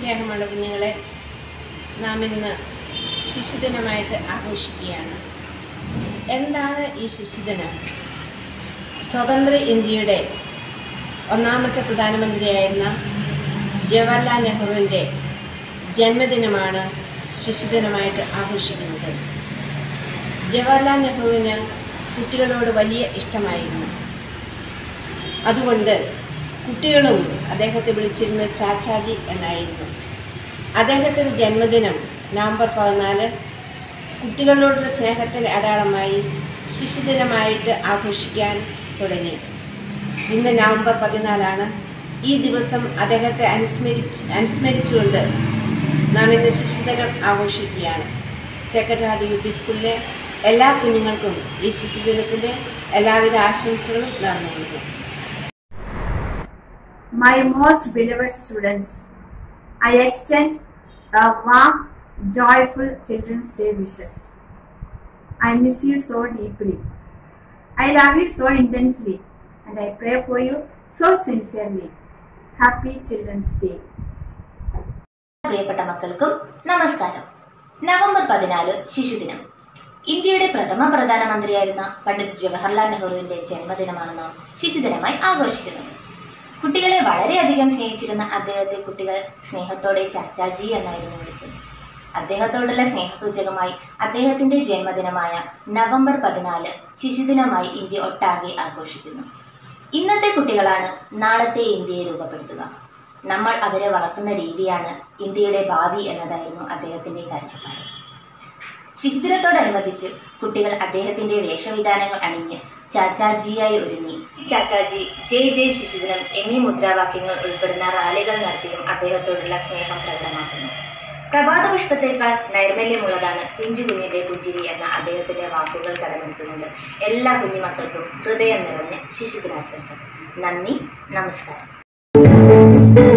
സ്നേഹമുള്ള കുഞ്ഞുങ്ങളെ നാം ഇന്ന് ശിശുദിനമായിട്ട് ആഘോഷിക്കുകയാണ് എന്താണ് ഈ ശിശുദിനം സ്വതന്ത്ര ഇന്ത്യയുടെ ഒന്നാമത്തെ പ്രധാനമന്ത്രിയായിരുന്ന ജവഹർലാൽ നെഹ്റുവിൻ്റെ ജന്മദിനമാണ് ശിശുദിനമായിട്ട് ആഘോഷിക്കുന്നത് ജവഹർലാൽ നെഹ്റുവിന് കുട്ടികളോട് വലിയ ഇഷ്ടമായിരുന്നു അതുകൊണ്ട് കുട്ടികളും അദ്ദേഹത്തെ വിളിച്ചിരുന്നത് ചാച്ചാജി എന്നായിരുന്നു അദ്ദേഹത്തിൻ്റെ ജന്മദിനം നവംബർ പതിനാല് കുട്ടികളോടുള്ള സ്നേഹത്തിൻ്റെ അടയാളമായി ശിശുദിനമായിട്ട് ആഘോഷിക്കാൻ തുടങ്ങി ഇന്ന് നവംബർ പതിനാലാണ് ഈ ദിവസം അദ്ദേഹത്തെ അനുസ്മരിച്ച് അനുസ്മരിച്ചുകൊണ്ട് നാം ഇന്ന് ശിശുദിനം ആഘോഷിക്കുകയാണ് സെക്രട്ടറി യു പി സ്കൂളിലെ എല്ലാ കുഞ്ഞുങ്ങൾക്കും ഈ ശിശുദിനത്തിൻ്റെ എല്ലാവിധ ആശംസകളും നേർന്നു My most beloved students, I extend a warm, joyful Children's Day wishes. I miss you so deeply. I love you so intensely and I pray for you so sincerely. Happy Children's Day. പ്രിയപ്പെട്ട മക്കൾക്കും നമസ്കാരം November പതിനാല് ശിശുദിനം ഇന്ത്യയുടെ പ്രഥമ പ്രധാനമന്ത്രിയായിരുന്ന പണ്ഡിറ്റ് ജവഹർലാൽ നെഹ്റുവിന്റെ ജന്മദിനമാണ് നാം ശിശുദിനമായി ആഘോഷിക്കുന്നത് കുട്ടികളെ വളരെയധികം സ്നേഹിച്ചിരുന്ന അദ്ദേഹത്തെ കുട്ടികൾ സ്നേഹത്തോടെ ചച്ചാജി എന്നായിരുന്നു വിളിച്ചത് അദ്ദേഹത്തോടുള്ള സ്നേഹസൂചകമായി അദ്ദേഹത്തിന്റെ ജന്മദിനമായ നവംബർ പതിനാല് ശിശുദിനമായി ഇന്ത്യ ഒട്ടാകെ ആഘോഷിക്കുന്നു ഇന്നത്തെ കുട്ടികളാണ് നാളത്തെ ഇന്ത്യയെ രൂപപ്പെടുത്തുക നമ്മൾ അവരെ വളർത്തുന്ന രീതിയാണ് ഇന്ത്യയുടെ ഭാവി എന്നതായിരുന്നു അദ്ദേഹത്തിന്റെ കാഴ്ചപ്പാട് ശിശുദിനത്തോടനുബന്ധിച്ച് കുട്ടികൾ അദ്ദേഹത്തിന്റെ വേഷവിധാനങ്ങൾ അണിഞ്ഞ് ചാച്ചാജിയായി ഒരുങ്ങി ചാച്ചാജി ജയ് ജയ് ശിശുദിനം എന്നീ മുദ്രാവാക്യങ്ങൾ ഉൾപ്പെടുന്ന റാലികൾ നടത്തിയും അദ്ദേഹത്തോടുള്ള സ്നേഹം പ്രകടമാക്കുന്നു പ്രഭാത പുഷ്പത്തേക്കാൾ നൈർമല്യമുള്ളതാണ് പിഞ്ചു കുഞ്ഞിന്റെ പുഞ്ചിരി എന്ന അദ്ദേഹത്തിന്റെ വാക്കുകൾ കടമെടുത്തുകൊണ്ട് എല്ലാ കുഞ്ഞുമക്കൾക്കും ഹൃദയം നിറഞ്ഞ ശിശുദിനാശംസകൾ നന്ദി നമസ്കാരം